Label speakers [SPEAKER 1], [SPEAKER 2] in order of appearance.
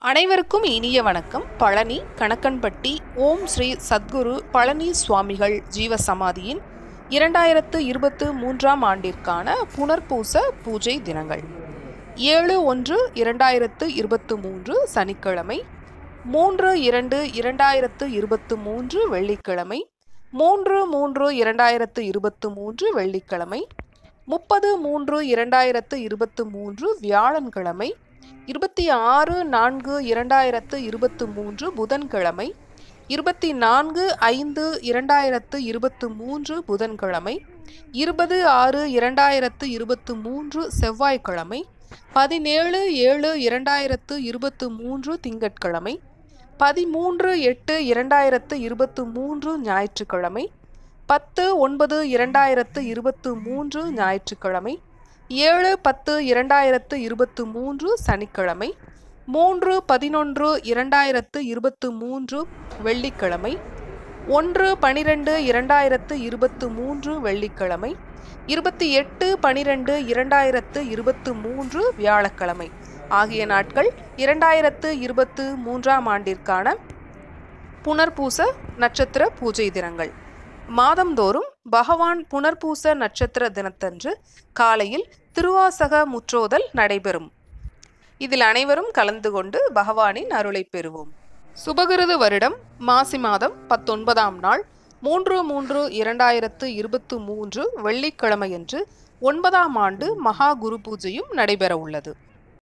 [SPEAKER 1] அனைவருக்கும் இனிய வணக்கம் பழனி கணக்கன்பட்டி ஓம் ஸ்ரீ சத்குரு பழனி சுவாமிகள் ஜீவசமாதியின் இரண்டாயிரத்து இருபத்து மூன்றாம் ஆண்டிற்கான புனர்பூச பூஜை தினங்கள் ஏழு ஒன்று இரண்டாயிரத்து இருபத்து மூன்று சனிக்கிழமை மூன்று இரண்டு இரண்டாயிரத்து இருபத்து மூன்று வெள்ளிக்கிழமை மூன்று மூன்று இரண்டாயிரத்து இருபத்து மூன்று வெள்ளிக்கிழமை முப்பது மூன்று இரண்டாயிரத்து இருபத்து மூன்று வியாழன்கிழமை இருபத்தி ஆறு நான்கு இரண்டாயிரத்து இருபத்து மூன்று புதன்கிழமை இருபத்தி நான்கு ஐந்து இரண்டாயிரத்து இருபத்து மூன்று புதன்கிழமை இருபது ஆறு இரண்டாயிரத்து இருபத்து மூன்று செவ்வாய்க்கிழமை பதினேழு ஏழு இரண்டாயிரத்து இருபத்து மூன்று திங்கட்கிழமை பதிமூன்று எட்டு இரண்டாயிரத்து இருபத்து மூன்று ஞாயிற்றுக்கிழமை பத்து ஒன்பது இரண்டாயிரத்து இருபத்து மூன்று ஞாயிற்றுக்கிழமை ஏழு பத்து இரண்டாயிரத்து இருபத்து மூன்று சனிக்கிழமை மூன்று பதினொன்று இரண்டாயிரத்து இருபத்து மூன்று வெள்ளிக்கிழமை ஒன்று பனிரெண்டு இரண்டாயிரத்து இருபத்து மூன்று வெள்ளிக்கிழமை இருபத்தி எட்டு பனிரெண்டு இரண்டாயிரத்து இருபத்து மூன்று வியாழக்கிழமை ஆகிய நாட்கள் இரண்டாயிரத்து இருபத்து மூன்றாம் ஆண்டிற்கான புனர்பூச நட்சத்திர பூஜை தினங்கள் மாதந்தோறும் பகவான் புனர்பூச நட்சத்திர தினத்தன்று காலையில் திருவாசக முற்றோதல் நடைபெறும் இதில் அனைவரும் கலந்து கொண்டு பகவானின் அருளை பெறுவோம் சுபகிருது வருடம் மாசி மாதம் பத்தொன்பதாம் நாள் மூன்று மூன்று இரண்டாயிரத்து இருபத்து மூன்று வெள்ளிக்கிழமையன்று ஒன்பதாம் ஆண்டு மகா குரு பூஜையும் நடைபெற உள்ளது